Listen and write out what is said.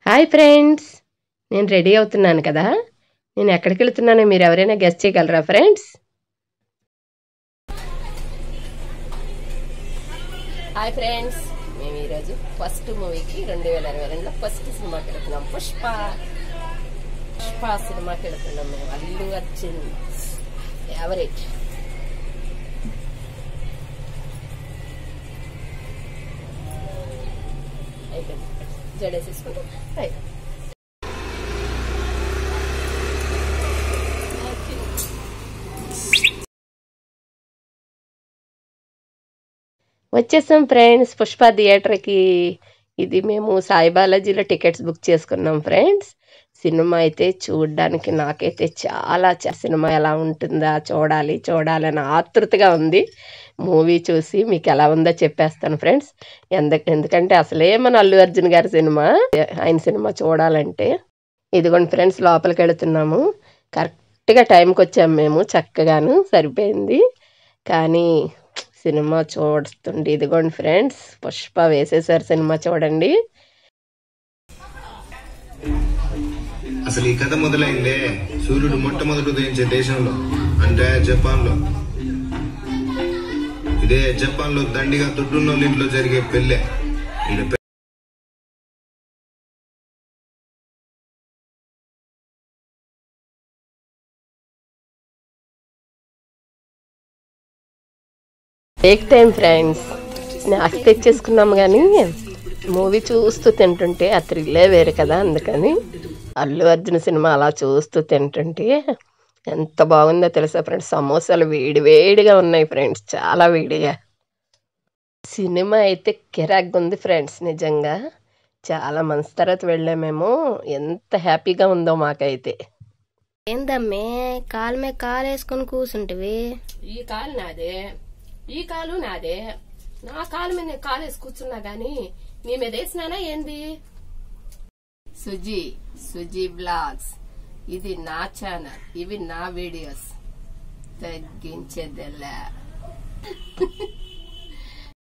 hi friends నేను ready అవుతున్నాను కదా నేను ఎక్కడికి వెళ్తున్నానో మీరు ఎవరైనా గెస్ట్ చేయగలరా ఫ్రెండ్స్ హాయ్ ఫ్రెండ్స్ మేము ఈరోజు ఫస్ట్ మూవీకి రెండు వేల ఇరవై రెండులో ఫస్ట్ సినిమాకి వెళ్తున్నాం పుష్ప పుష్ప సినిమాకి వెళ్తున్నాం మేము అల్లు అర్జున్ ఎవరేట్ అయిపోయింది జడేసేసుకుంటాం రైట్ వచ్చేసాం ఫ్రెండ్స్ పుష్ప థియేటర్కి ఇది మేము సాయి బాలాజీలో టికెట్స్ బుక్ చేసుకున్నాం ఫ్రెండ్స్ సినిమా అయితే చూడడానికి నాకైతే చాలా చ- సినిమా ఎలా ఉంటుందా చూడాలి చూడాలని ఆతృతగా ఉంది మూవీ చూసి మీకు ఎలా ఉందో చెప్పేస్తాను ఫ్రెండ్స్ ఎందు ఎందుకంటే అసలే మన అల్లు అర్జున్ గారి సినిమా ఆయన సినిమా చూడాలంటే ఇదిగోండి ఫ్రెండ్స్ లోపలికి వెళుతున్నాము కరెక్ట్గా టైంకి వచ్చాము మేము చక్కగాను సరిపోయింది కానీ సినిమా చూస్తుండే ఇదిగోండి ఫ్రెండ్స్ పుష్ప వేసేసారు సినిమా చూడండి అసలు ఈ కథ మొదలైందే సూర్యుడు మొట్టమొదటి ఉదయించే దేశంలో అంటే జపాన్ లో ఇదే జపాన్ లో దండిగా దుడ్డున్న ఇంట్లో జరిగే పెళ్ళే ఈడ పె- టేక్ టైం ఫ్రెండ్స్ స్నాక్స్ తెచ్చేసుకున్నాము కానీ మూవీ చూస్తూ తింటుంటే ఆ థ్రిల్లే వేరు కదా అందుకని అల్లు అర్జున్ సినిమా అలా చూస్తూ తింటుంటే ఎంత బాగుందో తెలుసా ఫ్రెండ్స్ సమోసాలు వేడి వేడిగా ఉన్నాయి ఫ్రెండ్స్ చాలా వేడిగా సినిమా అయితే కిరాక్గా ఉంది ఫ్రెండ్స్ నిజంగా చాలా మంత్స్ తర్వాత వెళ్ళామేమో ఎంత హ్యాపీగా ఉందో మాకైతే ఏందమ్మే కాలు మీద కాలు వేసుకొని కూర్చుంటివి ఈ కాలు నాదే ఈ కాలు నాదే నా కాలు మీద నేను కాలు వేసి కూర్చున్నా గాని నీ మీద వేసినానా ఏంది సుజీ సుజీ బ్లాగ్స్ ఇది నా ఛానల్ ఇవి నా వీడియోస్ తగ్గించేదెల్లా